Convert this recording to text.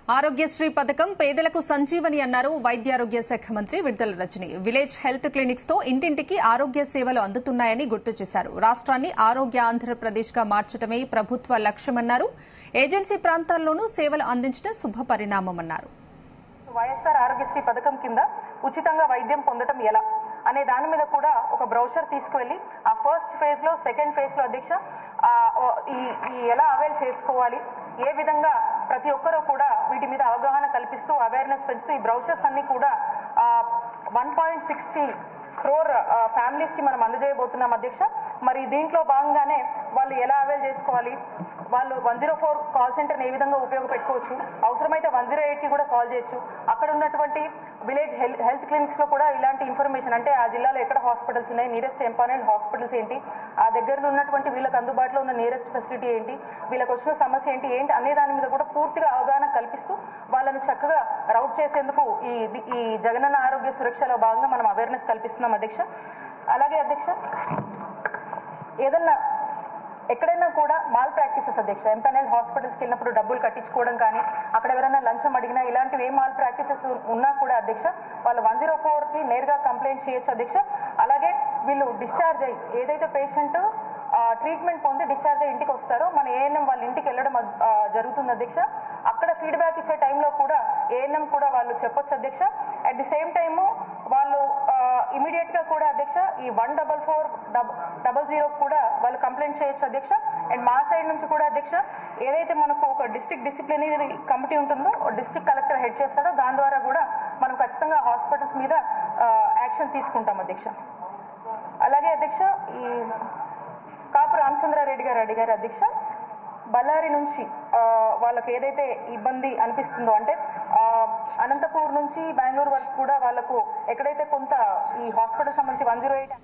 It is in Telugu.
ఆరోగ్యశ్రీ పథకం పేదలకు సంజీవని అన్నారు వైద్యారోగ్య శాఖ మంత్రి విడుదల రజని విలేజ్ హెల్త్ క్లినిక్స్ తో ఇంటింటికి ఆరోగ్య సేవలు అందుతున్నాయని గుర్తు చేశారు రాష్ట్రాన్ని ఆరోగ్య ఆంధ్రప్రదేశ్ గా మార్చడమే ప్రభుత్వ లక్ష్యమన్నారు ఏజెన్సీ ప్రాంతాల్లోనూ సేవలు అందించడం శుభ పరిణామమన్నారు వైఎస్ఆర్ ఆరోగ్యశ్రీ పథకం కింద ఉచితంగా వైద్యం పొందడం ఎలా అనే దాని మీద కూడా ఒక బ్రౌషర్ తీసుకువెళ్ళి ఆ ఫస్ట్ ఫేజ్ లో సెకండ్ ఫేజ్ లో అధ్యక్ష ఆ, ఓ, ఈ ఈ ఎలా అవైల్ చేసుకోవాలి ఏ విధంగా ప్రతి ఒక్కరూ కూడా వీటి మీద అవగాహన కల్పిస్తూ అవేర్నెస్ పెంచుతూ ఈ బ్రౌషర్స్ అన్ని కూడా one point sixty crore families కి మనం అందజేయబోతున్నాం అధ్యక్ష మరి దీంట్లో భాగంగానే వాళ్ళు ఎలా అవైల్ చేసుకోవాలి వాళ్ళు వన్ జీరో ఫోర్ కాల్ సెంటర్ని ఏ విధంగా ఉపయోగపెట్టుకోవచ్చు అవసరమైతే వన్ జీరో ఎయిట్ కి కూడా కాల్ చేయొచ్చు అక్కడ ఉన్నటువంటి విలేజ్ హెల్త్ హెల్త్ క్లినిక్స్ లో కూడా ఇలాంటి ఇన్ఫర్మేషన్ అంటే ఆ జిల్లాలో ఎక్కడ హాస్పిటల్స్ ఉన్నాయి నియరెస్ట్ ఎంపానెంట్ హాస్పిటల్స్ ఏంటి ఆ దగ్గరలో ఉన్నటువంటి వీళ్ళకి అందుబాటులో ఉన్న నియరెస్ట్ ఫెసిలిటీ ఏంటి వీళ్ళకి వచ్చిన సమస్య ఏంటి ఏంటి అనే దాని మీద కూడా పూర్తిగా అవగాహన కల్పిస్తూ వాళ్ళని చక్కగా రౌట్ చేసేందుకు ఈ ఈ జగనన్న ఆరోగ్య సురక్షలో భాగంగా మనం అవేర్నెస్ కల్పిస్తున్నాం అధ్యక్ష అలాగే అధ్యక్ష ఏదన్నా ఎక్కడైనా కూడా మాల్ ప్రాక్టీసెస్ అధ్యక్ష ఎంపైనల్ హాస్పిటల్స్కి వెళ్ళినప్పుడు డబ్బులు కట్టించుకోవడం కానీ అక్కడ ఎవరైనా లంచం అడిగినా ఇలాంటివి ఏ మాల్ ప్రాక్టీసెస్ ఉన్నా కూడా అధ్యక్ష వాళ్ళు వన్ జీరో ఫోర్కి నేరుగా కంప్లైంట్ చేయొచ్చు అధ్యక్ష అలాగే వీళ్ళు డిశ్చార్జ్ అయ్యి ఏదైతే పేషెంట్ ట్రీట్మెంట్ పొంది డిశ్చార్జ్ అయ్యి ఇంటికి వస్తారో మన ఏఎన్ఎం వాళ్ళ ఇంటికి వెళ్ళడం ఆ, జరుగుతుంది అధ్యక్ష అక్కడ ఫీడ్బ్యాక్ ఇచ్చే టైంలో కూడా ఏఎన్ఎం కూడా వాళ్ళు చెప్పొచ్చు అధ్యక్ష అట్ ది సేమ్ టైము వాళ్ళు ఇమీడియట్ గా కూడా అధ్యక్ష ఈ one double four double zero కూడా వాళ్ళు కంప్లైంట్ చేయొచ్చు అధ్యక్ష అండ్ మా సైడ్ నుంచి కూడా అధ్యక్ష ఏదైతే మనకు ఒక డిస్ట్రిక్ట్ డిసిప్లినరీ కమిటీ ఉంటుందో డిస్ట్రిక్ట్ కలెక్టర్ హెడ్ చేస్తాడో దాని ద్వారా కూడా మనం ఖచ్చితంగా హాస్పిటల్స్ మీద యాక్షన్ తీసుకుంటాం అధ్యక్ష అలాగే అధ్యక్ష ఈ కాపు రామచంద్రారెడ్డి గారు అడిగారు అధ్యక్ష బళ్ళారి నుంచి ఆ, వాళ్ళకి ఏదైతే ఇబ్బంది అనిపిస్తుందో అంటే ఆ, అనంతపూర్ నుంచి బెంగళూరు వరకు కూడా వాళ్ళకు ఎక్కడైతే కొంత ఈ హాస్పిటల్ సంబంధించి వన్ జీరో ఎయిట్